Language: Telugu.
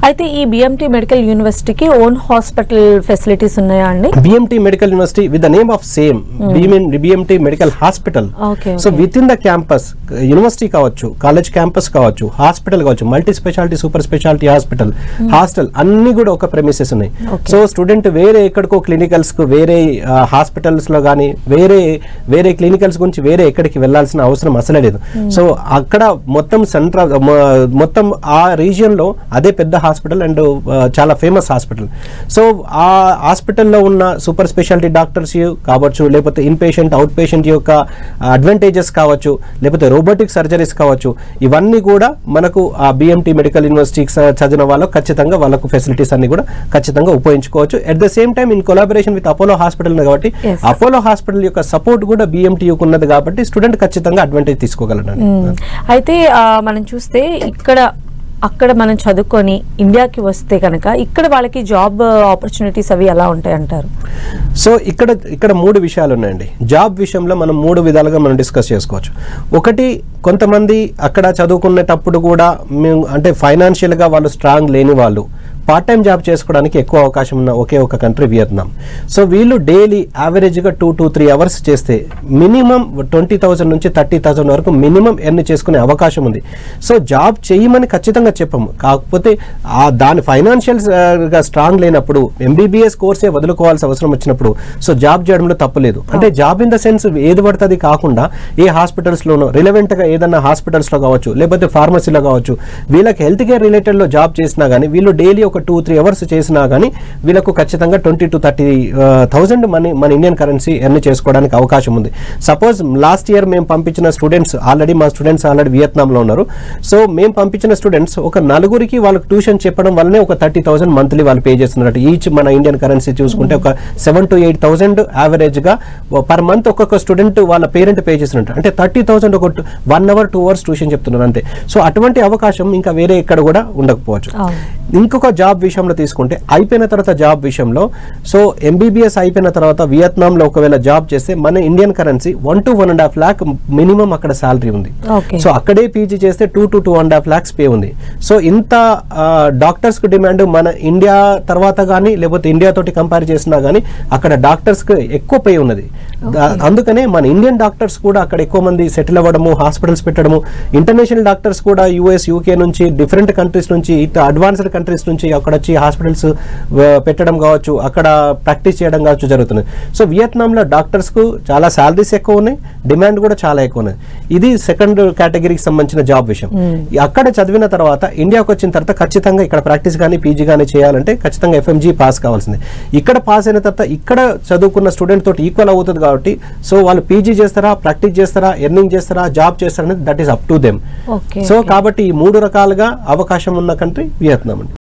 అయితే ఈ బిఎంటీ మెడికల్ యూనివర్సిటీకి ఓన్ హాస్పిటల్ ఫెసిలిటీస్ ఉన్నాయా అండి BMT medical university with the name of same BMT medical hospital Okay, so okay. With in the campus university కావచ్చు కాలేజ్ క్యాంపస్ కావచ్చు హాస్పిటల్ కావచ్చు multi speciality super speciality hospital hostel అన్ని కూడా ఒక ప్రెమిసెస్ ఉన్నాయి Okay. సో స్టూడెంట్ వేరే ఎక్కడికో క్లినికల్స్ కు వేరే హాస్పిటల్స్ లో కానీ వేరే వేరే క్లినికల్స్ గురించి వేరే ఎక్కడికి వెళ్ళాల్సిన అవసరం అసలే లేదు సో అక్కడ మొత్తం సెంట్రల్ మొత్తం ఆ రీజియన్ లో అదే పెద్ద హాస్పిటల్ అండ్ చాలా ఫేమస్ హాస్పిటల్ సో ఆ హాస్పిటల్లో ఉన్న సూపర్ స్పెషాలిటీ డాక్టర్స్ కావచ్చు లేకపోతే ఇన్ పేషెంట్ అవుట్ పేషెంట్ యొక్క అడ్వాంటేజెస్ కావచ్చు లేకపోతే రోబోటిక్ సర్జరీస్ కావచ్చు ఇవన్నీ కూడా మనకు ఆ బిఎంటీ మెడికల్ యూనివర్సిటీ చదివిన వాళ్ళకు ఖచ్చితంగా వాళ్ళకు ఫెసిలిటీస్ అన్ని కూడా ఖచ్చితంగా ఉపయోగించుకోవచ్చు at the same time in collaboration with Apollo hospital ఉంది కాబట్టి Yes. అపోలో హాస్పిటల్ యొక్క సపోర్ట్ కూడా బిఎంటీయూకి ఉన్నది కాబట్టి స్టూడెంట్ ఖచ్చితంగా అడ్వాంటేజ్ తీసుకోగలరు మ్మ్. అయితే ఆ, మనం చూస్తే ఇక్కడ అక్కడ మనం చదువుకొని ఇండియాకి వస్తే కనుక ఇక్కడ వాళ్ళకి జాబ్ ఆపర్చునిటీస్ అవి ఎలా ఉంటాయి అంటారు సో ఇక్కడ ఇక్కడ మూడు విషయాలు ఉన్నాయండి జాబ్ విషయంలో మనం మూడు విధాలుగా మనం డిస్కస్ చేసుకోవచ్చు ఒకటి కొంతమంది అక్కడ చదువుకునేటప్పుడు కూడా మేము అంటే ఫైనాన్షియల్గా వాళ్ళు స్ట్రాంగ్ లేని వాళ్ళు పార్ట్ టైం జాబ్ చేసుకోవడానికి ఎక్కువ అవకాశం ఉన్న ఒకే ఒక కంట్రీ వియత్నాం సో వీళ్ళు డైలీ యావరేజ్గా టూ టూ త్రీ అవర్స్ చేస్తే మినిమం ట్వంటీ థౌసండ్ నుంచి థర్టీ థౌసండ్ వరకు మినిమం ఎర్న్ చేసుకునే అవకాశం ఉంది సో జాబ్ చేయమని ఖచ్చితంగా చెప్పము కాకపోతే ఆ దాని ఫైనాన్షియల్ గా స్ట్రాంగ్ లేనప్పుడు ఎంబీబీఎస్ కోర్సే వదులుకోవాల్సిన అవసరం వచ్చినప్పుడు సో జాబ్ చేయడంలో తప్పులేదు అంటే జాబ్ ఇన్ ద సెన్స్ ఏది పడుతుంది కాకుండా ఏ హాస్పిటల్స్ లోనో రిలవెంట్ గా ఏదన్నా హాస్పిటల్స్ లో కావచ్చు లేకపోతే ఫార్మసీలో కావచ్చు వీళ్ళకి హెల్త్ కేర్ రిలేటెడ్ లో జాబ్ చేసినా కానీ వీళ్ళు డైలీ ఒక టూ త్రీ అవర్స్ చేసినా కానీ వీళ్ళకు ఖచ్చితంగా twenty to thirty thousand money మన ఇండియన్ కరెన్సీ ఎర్న్ చేసుకోవడానికి అవకాశం ఉంది సపోజ్ లాస్ట్ ఇయర్ మేము పంపించిన స్టూడెంట్స్ ఆల్రెడీ మా స్టూడెంట్స్ ఆల్రెడీ వియత్నాంలో ఉన్నారు సో మేము పంపించిన స్టూడెంట్స్ ఒక నలుగురికి వాళ్ళకి ట్యూషన్ చెప్పడం వల్లనే ఒక థర్టీ థౌసండ్ మంత్లీ వాళ్ళు పే చేస్తున్నారు ఈచ్ మన ఇండియన్ కరెన్సీ చూసుకుంటే ఒక seven to eight thousand average గా పర్ మంత్ ఒక్కొక్క స్టూడెంట్ వాళ్ళ పేరెంట్ పే చేస్తున్నట్టు అంటే థర్టీ థౌసండ్ ఒక one hour two hours tuition చెప్తున్నారు అంతే సో అటువంటి అవకాశం ఇంకా వేరే ఎక్కడ కూడా ఉండకపోవచ్చు అవును. ఇంకొక జాబ్ విషయంలో తీసుకుంటే అయిపోయిన తర్వాత జాబ్ విషయంలో సో ఎంబీబీఎస్ అయిపోయిన తర్వాత వియత్నాంలో ఒకవేళ జాబ్ చేస్తే మన Indian currency one to one and half lakh minimum అక్కడ శాలరీ ఉంది ఓకే సో అక్కడే పీజీ చేస్తే two to two and half lakhs pay ఉంది సో ఇంత డాక్టర్స్ కు డిమాండ్ మన ఇండియా తర్వాత కానీ లేకపోతే ఇండియా తోటి కంపేర్ చేసినా కానీ అక్కడ డాక్టర్స్ కు ఎక్కువ పే ఉన్నది దా- అందుకనే మన ఇండియన్ డాక్టర్స్ కూడా అక్కడ ఎక్కువ మంది సెటిల్ అవ్వడము హాస్పిటల్స్ పెట్టడము ఇంటర్నేషనల్ డాక్టర్స్ కూడా యుఎస్ యూకే నుంచి డిఫరెంట్ కంట్రీస్ నుంచి ఇట్లా అడ్వాన్స్డ్ కంట్రీస్ నుంచి అక్కడ వచ్చి హాస్పిటల్స్ పెట్టడం కావచ్చు అక్కడ ప్రాక్టీస్ చేయడం కావచ్చు జరుగుతుంది సో వియత్నాంలో డాక్టర్స్ కు చాలా శాలరీస్ ఎక్కువ ఉన్నాయి డిమాండ్ కూడా చాలా ఎక్కువ ఉన్నది ఇది సెకండ్ కేటగిరీకి సంబంధించిన జాబ్ విషయం ఈ అక్కడ చదివిన తర్వాత ఇండియాకి వచ్చిన తర్వాత ఖచ్చితంగా ఇక్కడ ప్రాక్టీస్ కానీ పీజీ కానీ చేయాలంటే ఖచ్చితంగా ఎఫ్ఎంజీ పాస్ కావాల్సిందే ఇక్కడ పాస్ అయిన తర్వాత ఇక్కడ చదువుకున్న స్టూడెంట్ తోటి ఈక్వల్ అవుతుంది కాబట్టి సో వాళ్ళు పీజీ చేస్తారా ప్రాక్టీస్ చేస్తారా ఎర్నింగ్ చేస్తారా జాబ్ చేస్తారా అనేది that is up to them okay so కాబట్టి ఈ మూడు రకాలుగా అవకాశం ఉన్న కంట్రీ వియత్నాం అండి